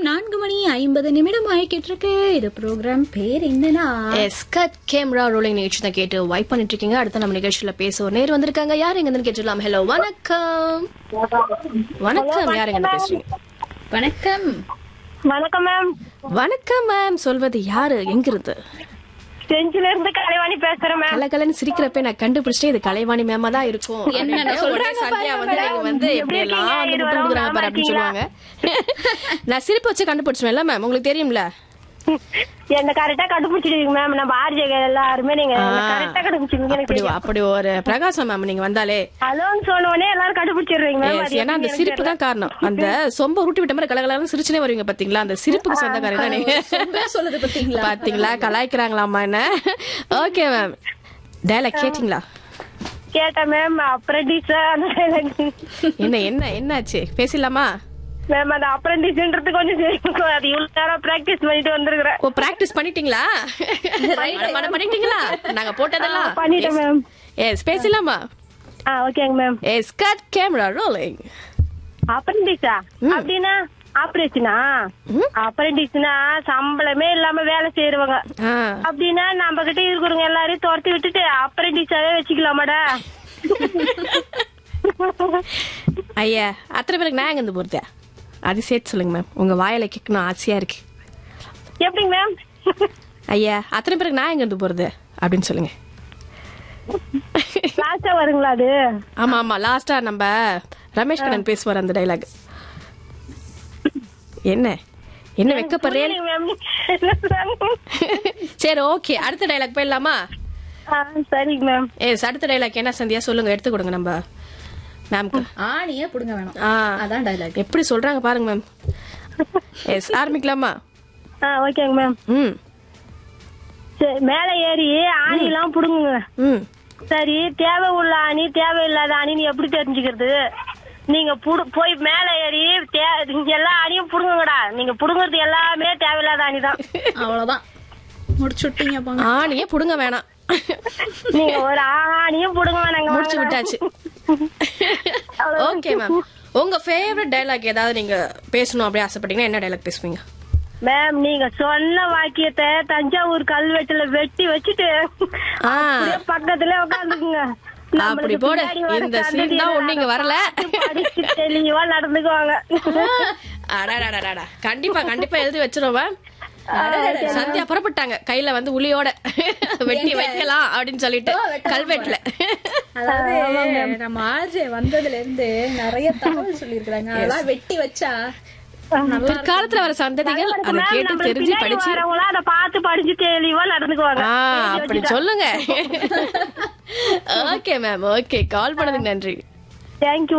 நேரம் நான்கு மணி ஐம்பது நிமிடம் ஆயிக்கிட்டு இருக்கு இது ப்ரோக்ராம் பேர் என்னன்னா எஸ்கட் கேமரா ரோலிங் நிகழ்ச்சி தான் கேட்டு வைப் பண்ணிட்டு இருக்கீங்க அடுத்த நம்ம நிகழ்ச்சியில பேசுவோம் நேர் வந்திருக்காங்க யார் எங்க இருந்து கேட்டுலாம் ஹலோ வணக்கம் வணக்கம் யார் எங்க பேசுறீங்க வணக்கம் வணக்கம் மேம் வணக்கம் மேம் சொல்வது யாரு எங்க இருந்து செஞ்சில இருந்து கலைவாணி பேசுறேன் மேம் கலகலன்னு சிரிக்கிறப்ப நான் கண்டுபிடிச்சிட்டே இது கலைவாணி மேமா தான் இருக்கும் என்னென்ன அப்படின்னு சொல்றாங்க உடனே சந்தியா வந்து பாருங்க நீங்க வந்து எப்படி எல்லாம் வந்து முட்டு கொடுக்குறாங்க பாரு அப்படின்னு சொல்லுவாங்க நான் சிரிப்பு வச்சு கண்டுபிடிச்சுவேன்ல மேம் உங்களுக்கு தெரியும்ல என்ன கரெக்டா கண்டுபிடிச்சிடுவீங்க மேம் நம்ம ஆர்ஜே எல்லாருமே நீங்க ஆ. கரெக்டா கண்டுபிடிச்சிருவீங்க எனக்கு அப்படி தெரியும் அப்படி ஒரு பிரகாசம் மேம் நீங்க வந்தாலே ஹலோன்னு சொன்ன உடனே எல்லாரும் கண்டுபிடிச்சிடுறீங்க மேம் Yes, அது ஏன்னா அந்த எப்படி சிரிப்பு தான் காரணம் அந்த சொம்ப உருட்டி விட்ட மாதிரி கலகலன்னு சிரிச்சுனே வருவீங்க பாத்தீங்களா அந்த சிரிப்புக்கு சொந்தக்காரங்க தான் நீங்க ரொம்ப சொல்லுது பாத்தீங்களா பாத்தீங்களா கலாய்க்கிறாங்களாமா என்ன ஓகே மேம் டயலாக் கேட்டீங்களா கேட்டேன் மேம் அப்ரண்டிஸ் என்ன என்ன என்னாச்சு பேசிடலாமா மேம் அந்த அப்ரண்டிஸ்ன்றது கொஞ்சம் தெரியும் அது இவ்வளவு நேரம் பிராக்டிஸ் பண்ணிட்டு வந்திருக்கிறேன் ஓ பிராக்டிஸ் பண்ணிட்டீங்களா மனம் பண்ணிட்டீங்களா நாங்க போட்டதெல்லாம் ஆ, பண்ணிட்டேன் ma'am. எஸ் பேசலாமா ஆ ஓகேங்க ma'am yes cut camera rolling அப்ரண்டிஸா அப்படின்னா ஆபரேஷனா அப்ரண்டிஸ்னா சம்பளமே இல்லாம வேலை செய்யறவங்க ஆ அப்படின்னா நம்ம கிட்ட இருக்கிறவங்க எல்லாரையும் துரத்தி விட்டுட்டு அப்ரண்டிஸாவே வச்சுக்கலாமாடா ஐயா அத்தனை பேருக்கு நான் எங்க இருந்து போறது அது சேர்த்து சொல்லுங்க மேம் உங்க வாயில கேட்கணும் ஆசையா இருக்கு எப்படிங்க மேம் ஐயா அத்தனை பேருக்கு நான் எங்க இருந்து போறது அப்படின்னு சொல்லுங்க லாஸ்டா வருங்களா அது ஆமா ஆமா லாஸ்டா நம்ம ரமேஷ் கண்ணன் பேசுவார் அந்த டைலாக் என்ன என்ன வெக்கப்படுறேன் புரியலைங்க ma'am. என்ன சொன்னாங்க? சரி ஓகே அடுத்த டைலாக் போயிடலாமா ஆ, சரிங்க மேம் எஸ் அடுத்த டைலாக் என்ன சந்தியா சொல்லுங்க எடுத்து கொடுங்க நம்ம மேம்க்கு ஆணியே புடுங்க வேணும் ஆ அதான் டைலாக் எப்படி சொல்றாங்க பாருங்க மேம் எஸ் ஆரம்பிக்கலாமா ஆ ஓகேங்க மேம் ம் சரி மேல ஏறி ஆணி எல்லாம் புடுங்குங்க ம் சரி தேவை உள்ள ஆணி தேவையில்லாத ஆணின்னு எப்படி தெரிஞ்சுக்கிறது நீங்க புடு போய் மேல ஏறி தே- நீங்க எல்லா ஆணியும் புடுங்குங்கடா நீங்க புடுங்குறது எல்லாமே தேவையில்லாத ஆணி தான் அவ்வளவுதான் முடிச்சு விட்டீங்க போங்க ஆணியே புடுங்க வேணாம் நீங்க ஒரு ஆணியும் புடுங்க வேணாங்க முடிச்சு விட்டாச்சு ஓகே மேம் உங்க ஃபேவரட் டைலாக் ஏதாவது நீங்க பேசணும் அப்படி ஆசைப்பட்டீங்கன்னா என்ன டைலாக் பேசுவீங்க மேம் நீங்க சொன்ன வாக்கியத்தை தஞ்சாவூர் கல்வெட்டுல வெட்டி வச்சுட்டு ஆ. அப்படியே பக்கத்துல உட்காந்துக்குங்க அப்படி போடு. இந்த scene தான் ஒண்ணு இங்க வரல. படிச்சு தெளிவா நடந்துக்குவாங்க அடாடாடாடா கண்டிப்பா கண்டிப்பா எழுதி வச்சிருவோம் மேம் சந்தியா புறப்பட்டாங்க கையில வந்து உளியோட வெட்டி வைக்கலாம் அப்படின்னு சொல்லிட்டு கல்வெட்டுல அதாவது நம்ம ஆர்ஜே வந்ததுல இருந்து நிறைய தகவல் சொல்லியிருக்காங்க அதெல்லாம் வெட்டி வச்சா பிற்காலத்துல வர சந்ததிகள் அதை கேட்டு தெரிஞ்சு படிச்சு வரவங்களா அதை பார்த்து படிச்சு தெளிவா நடந்துக்குவாங்க ஆ அப்படி சொல்லுங்க ஓகே மேம் ஓகே கால் பண்ணதுக்கு நன்றி தேங்க்யூ